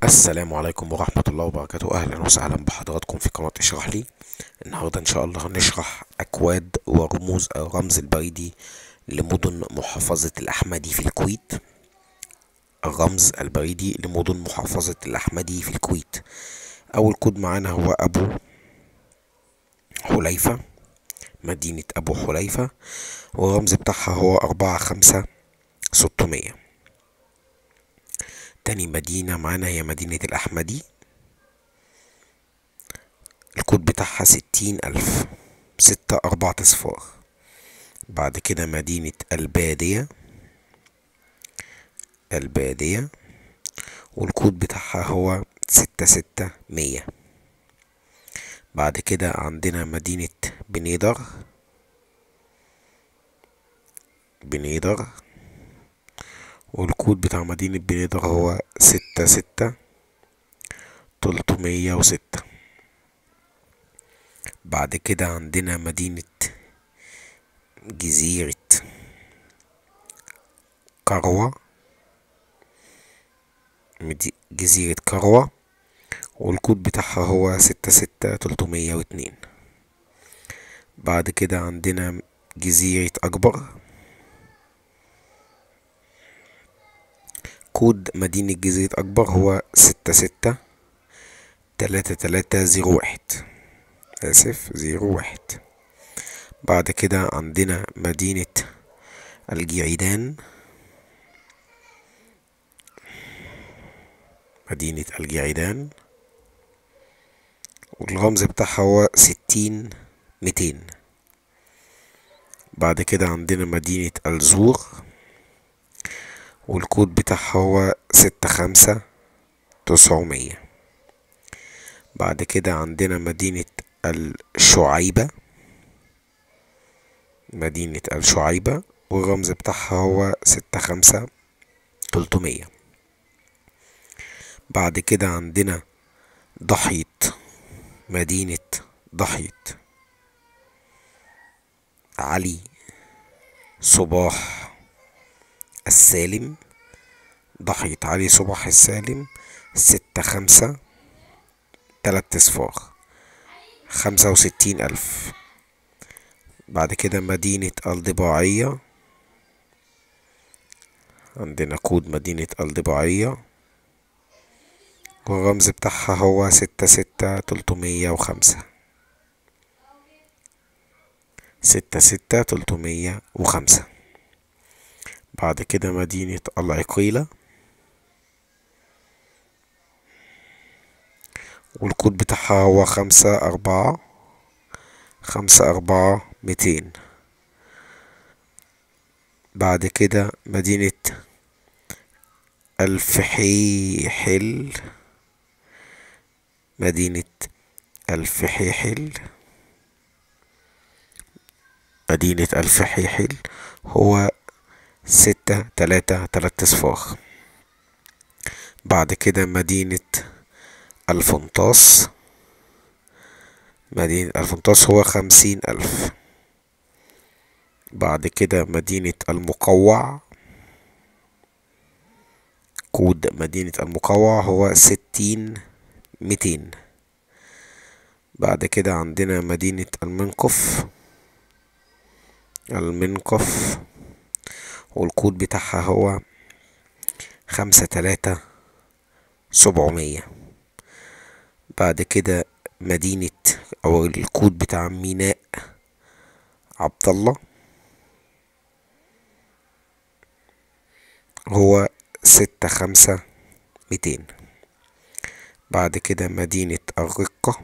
السلام عليكم ورحمة الله وبركاته أهلا وسهلا بحضراتكم في قناة اشرح لي النهاردة إن شاء الله هنشرح أكواد ورموز الرمز البريدي لمدن محافظة الأحمدي في الكويت الرمز البريدي لمدن محافظة الأحمدي في الكويت أول كود معانا هو أبو حليفة مدينة أبو حليفة والرمز بتاعها هو أربعة خمسة ستمية تاني مدينة معانا هي مدينة الأحمدي الكود بتاعها ستين ألف ستة أربعة أصفار بعد كده مدينة البادية البادية والكود بتاعها هو ستة ستة مية بعد كده عندنا مدينة بنيدر بنيدر والكود بتاع مدينة بنيدر هو ستة ستة تلتمية وستة بعد كده عندنا مدينة جزيرة كروة مدي- جزيرة كروة والكود بتاعها هو ستة ستة تلتمية واتنين بعد كده عندنا جزيرة أكبر كود مدينة جزيرة أكبر هو ستة ستة تلاتة تلاتة زيرو واحد آسف زيرو واحد بعد كده عندنا مدينة الجعيدان مدينة الجعيدان والرمز بتاعها هو ستين ميتين بعد كده عندنا مدينة الزور والكود بتاعها هو ستة خمسة تسعمية بعد كده عندنا مدينة الشعيبة مدينة الشعيبة والرمز بتاعها هو ستة خمسة تلتمية بعد كده عندنا ضحية مدينة ضحية علي صباح السالم ضحية علي صباح السالم ستة خمسة تلات اصفار خمسة وستين ألف بعد كده مدينة الضباعية عندنا كود مدينة الضباعية والرمز بتاعها هو ستة ستة تلتمية وخمسة ستة ستة تلتمية وخمسة بعد كده مدينة العقيلة والكود بتاعها هو خمسة أربعة خمسة أربعة ميتين بعد كده مدينة الفحيحل مدينة الفحيحل مدينة الفحيحل هو ستة تلاتة تلات اصفار بعد كده مدينة الفنطاس مدينة الفنطاس هو خمسين ألف بعد كده مدينة المقوع كود مدينة المقوع هو ستين ميتين بعد كده عندنا مدينة المنقف المنقف والكود بتاعها هو خمسة تلاتة سبعمية بعد كده مدينة أو الكود بتاع ميناء عبد الله هو ستة خمسة ميتين بعد كده مدينة الرقة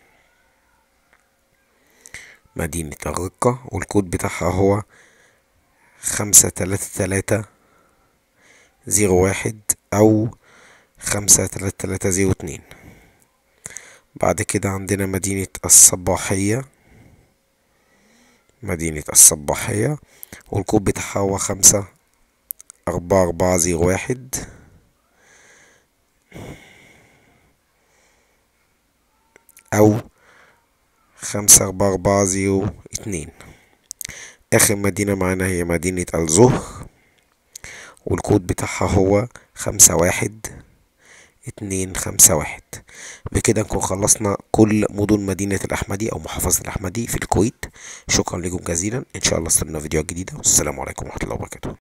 مدينة الرقة والكود بتاعها هو خمسة تلاتة تلاتة زيرو واحد أو خمسة تلاتة تلاتة زيرو اتنين بعد كده عندنا مدينة الصباحية مدينة الصباحية والكود بتاعها هو خمسة أربعة أربعة زيرو واحد أو خمسة أربعة أربعة زيرو اتنين آخر مدينة معانا هي مدينة الزهر والكود بتاعها هو خمسة واحد اتنين خمسة واحد بكده نكون خلصنا كل مدن مدينة الأحمدي أو محافظة الأحمدي في الكويت شكرا لكم جزيلا إن شاء الله استنونا فيديوهات جديدة والسلام عليكم ورحمة الله وبركاته